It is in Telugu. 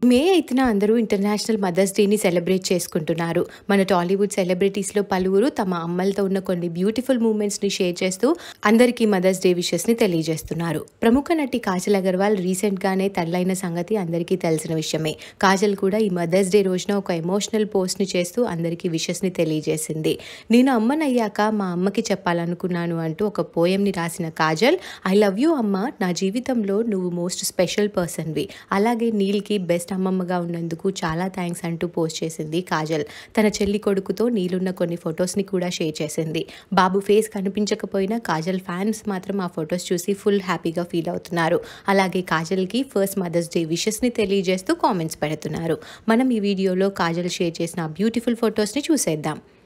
మే ఎయిత్న అందరూ ఇంటర్నేషనల్ మదర్స్ డేని సెలబ్రేట్ చేసుకుంటున్నారు మన టాలీవుడ్ సెలబ్రిటీస్లో పలువురు తమ అమ్మలతో ఉన్న కొన్ని బ్యూటిఫుల్ మూమెంట్స్ని షేర్ చేస్తూ అందరికీ మదర్స్ డే విషెస్ని తెలియజేస్తున్నారు ప్రముఖ నటి కాజల్ అగర్వాల్ రీసెంట్గానే తల్లైన సంగతి అందరికీ తెలిసిన విషయమే కాజల్ కూడా ఈ మదర్స్ డే రోజున ఒక ఎమోషనల్ పోస్ట్ని చేస్తూ అందరికీ విషెస్ని తెలియజేసింది నేను అమ్మనయ్యాక మా అమ్మకి చెప్పాలనుకున్నాను అంటూ ఒక పోయంని రాసిన కాజల్ ఐ లవ్ యూ అమ్మ నా జీవితంలో నువ్వు మోస్ట్ స్పెషల్ పర్సన్వి అలాగే నీల్కి బెస్ట్ అమ్మమ్మగా ఉన్నందుకు చాలా థ్యాంక్స్ అంటూ పోస్ట్ చేసింది కాజల్ తన చెల్లి కొడుకుతో నీలున్న కొన్ని ఫొటోస్ని కూడా షేర్ చేసింది బాబు ఫేస్ కనిపించకపోయినా కాజల్ ఫ్యాన్స్ మాత్రం ఆ ఫొటోస్ చూసి ఫుల్ హ్యాపీగా ఫీల్ అవుతున్నారు అలాగే కాజల్కి ఫస్ట్ మదర్స్ డే విషెస్ని తెలియజేస్తూ కామెంట్స్ పెడుతున్నారు మనం ఈ వీడియోలో కాజల్ షేర్ చేసిన బ్యూటిఫుల్ ఫొటోస్ని చూసేద్దాం